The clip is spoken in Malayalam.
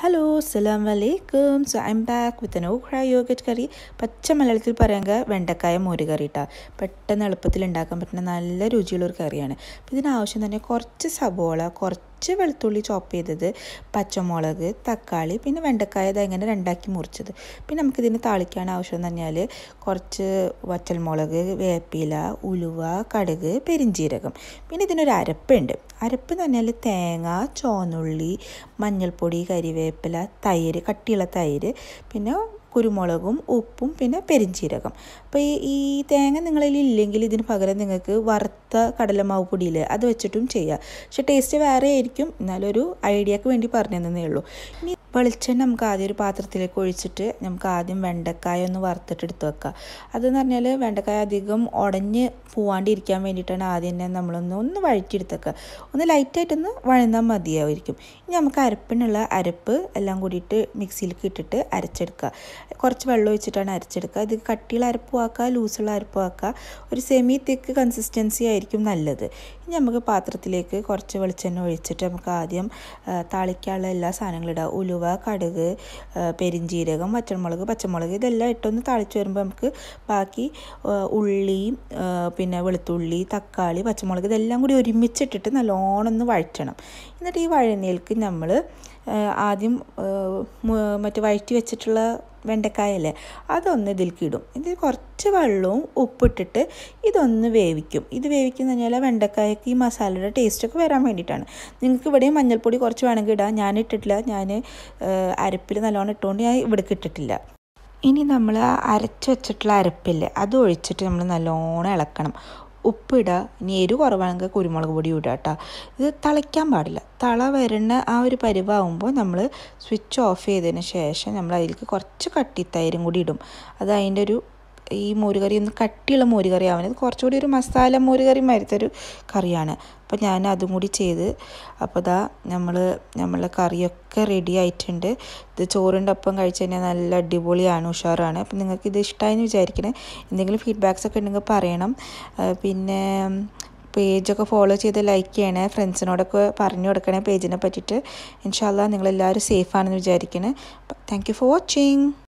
ഹലോ അസ്സലാം വലൈക്കും so I'm back with an okra yogurt curry പച്ച മലയാളത്തിൽ പറയുക വെണ്ടക്കായ മോര് കറി ഇട്ടാ പെട്ടെന്ന് എളുപ്പത്തിൽ ഉണ്ടാക്കാൻ പറ്റുന്ന നല്ല രുചിയുള്ള ഒരു കറിയാണ് അപ്പോൾ ഇതിനാവശ്യം തന്നെ കുറച്ച് സബോള കുറച്ച് വെളുത്തുള്ളി ചോപ്പ് ചെയ്തത് പച്ചമുളക് തക്കാളി പിന്നെ വെണ്ടക്കായ ഇത് ഇങ്ങനെ രണ്ടാക്കി മുറിച്ചത് പിന്നെ നമുക്കിതിന് താളിക്കാൻ ആവശ്യം എന്ന് പറഞ്ഞാൽ കുറച്ച് വറ്റൽമുളക് വേപ്പില ഉലുവ കടുക് പെരിഞ്ചീരകം പിന്നെ ഇതിനൊരു അരപ്പുണ്ട് അരപ്പ് എന്ന് പറഞ്ഞാൽ തേങ്ങ ചോന്നുള്ളി മഞ്ഞൾപ്പൊടി കരിവേപ്പില തൈര് കട്ടിയുള്ള തൈര് പിന്നെ കുരുമുളകും ഉപ്പും പിന്നെ പെരിഞ്ചീരകം അപ്പോൾ ഈ ഈ തേങ്ങ നിങ്ങളിൽ ഇല്ലെങ്കിൽ ഇതിന് പകരം നിങ്ങൾക്ക് വറുത്ത കടലമാവ് പൊടിയില്ലേ അത് വെച്ചിട്ടും ചെയ്യാം പക്ഷെ ടേസ്റ്റ് വേറെ ആയിരിക്കും എന്നാലൊരു ഐഡിയക്ക് വേണ്ടി പറഞ്ഞു തന്നേ ഉള്ളൂ ഇനി വെളിച്ചെണ്ണ നമുക്ക് ആദ്യം ഒരു പാത്രത്തിലേക്ക് ഒഴിച്ചിട്ട് നമുക്ക് ആദ്യം വെണ്ടക്കായ ഒന്ന് വറുത്തിട്ട് എടുത്ത് വെക്കുക അതെന്ന് പറഞ്ഞാൽ വെണ്ടക്കായ അധികം ഉടഞ്ഞ് പോവാണ്ടിരിക്കാൻ വേണ്ടിയിട്ടാണ് ആദ്യം തന്നെ നമ്മളൊന്ന് ഒന്ന് വഴറ്റിയെടുത്ത് വെക്കുക ഒന്ന് ലൈറ്റായിട്ടൊന്ന് വഴന്നാൽ മതിയായിരിക്കും ഇനി നമുക്ക് അരപ്പിനുള്ള അരപ്പ് എല്ലാം കൂടിയിട്ട് മിക്സിയിലേക്ക് ഇട്ടിട്ട് അരച്ചെടുക്കുക കുറച്ച് വെള്ളം ഒഴിച്ചിട്ടാണ് അരച്ചെടുക്കുക ഇത് കട്ടിയുള്ള അരപ്പും ആക്കുക ലൂസുള്ള അരപ്പും ആക്കുക ഒരു സെമി തിക്ക് കൺസിസ്റ്റൻസി ആയിരിക്കും നല്ലത് ഇനി നമുക്ക് പാത്രത്തിലേക്ക് കുറച്ച് വെളിച്ചെണ്ണ ഒഴിച്ചിട്ട് നമുക്ക് ആദ്യം താളിക്കാനുള്ള എല്ലാ സാധനങ്ങളും ഇടാം ഉലുവ കടുക് പെരിഞ്ചീരകം വറ്റൽമുളക് പച്ചമുളക് ഇതെല്ലാം ഇട്ടൊന്ന് താളിച്ച് വരുമ്പോൾ നമുക്ക് ബാക്കി ഉള്ളി പിന്നെ വെളുത്തുള്ളി തക്കാളി പച്ചമുളക് ഇതെല്ലാം കൂടി ഒരുമിച്ചിട്ടിട്ട് നല്ലോണം ഒന്ന് വഴറ്റണം എന്നിട്ട് ഈ വഴനയിലേക്ക് നമ്മൾ ആദ്യം മറ്റേ വഴറ്റി വെച്ചിട്ടുള്ള വെണ്ടക്കായല്ലേ അതൊന്ന് ഇതിലേക്ക് ഇടും ഇതിൽ കുറച്ച് വെള്ളവും ഉപ്പിട്ടിട്ട് ഇതൊന്ന് വേവിക്കും ഇത് വേവിക്കുന്ന പറഞ്ഞാൽ വെണ്ടക്കായക്ക് ഈ മസാലയുടെ ടേസ്റ്റൊക്കെ വരാൻ വേണ്ടിയിട്ടാണ് നിങ്ങൾക്ക് ഇവിടെയും മഞ്ഞൾപ്പൊടി കുറച്ച് വേണമെങ്കിൽ ഇടാം ഞാൻ ഇട്ടിട്ടില്ല ഞാൻ അരപ്പിൽ നല്ലോണം ഇട്ടുകൊണ്ട് ഞാൻ ഇവിടേക്ക് ഇട്ടിട്ടില്ല ഇനി നമ്മൾ അരച്ച് വെച്ചിട്ടുള്ള അരപ്പില്ലേ അത് ഒഴിച്ചിട്ട് നമ്മൾ നല്ലോണം ഇളക്കണം ഉപ്പിടുക ഇനി എരിവ് കുറവാണെങ്കിൽ കുരുമുളക് പൊടി ഇടുക കേട്ടോ ഇത് തിളയ്ക്കാൻ പാടില്ല തള വരുന്ന ആ ഒരു പരിവാകുമ്പോൾ നമ്മൾ സ്വിച്ച് ഓഫ് ചെയ്തതിന് ശേഷം നമ്മൾ അതിലേക്ക് കുറച്ച് കട്ടിത്തൈരും കൂടി ഇടും അത് അതിൻ്റെ ഒരു ഈ മോരുകറി ഒന്ന് കട്ടിയുള്ള മോരുകറി ആവുന്നത് കുറച്ചുകൂടി ഒരു മസാല മോരുകറി മരുത്തൊരു കറിയാണ് അപ്പോൾ ഞാൻ അതും കൂടി ചെയ്ത് അപ്പോൾ ഇതാ നമ്മൾ നമ്മളെ കറിയൊക്കെ റെഡി ആയിട്ടുണ്ട് ഇത് ചോറിൻ്റെ ഒപ്പം കഴിച്ച് കഴിഞ്ഞാൽ നല്ല അടിപൊളിയാണ് ഉഷാറാണ് അപ്പോൾ നിങ്ങൾക്ക് ഇത് ഇഷ്ടമായെന്ന് വിചാരിക്കണേ എന്തെങ്കിലും ഫീഡ്ബാക്സ് ഒക്കെ ഉണ്ടെങ്കിൽ പറയണം പിന്നെ പേജൊക്കെ ഫോളോ ചെയ്ത് ലൈക്ക് ചെയ്യണേ ഫ്രണ്ട്സിനോടൊക്കെ പറഞ്ഞു കൊടുക്കണേ പേജിനെ പറ്റിയിട്ട് ഇൻഷാല്ല നിങ്ങളെല്ലാവരും സേഫാണെന്ന് വിചാരിക്കണേ താങ്ക് യു ഫോർ വാച്ചിങ്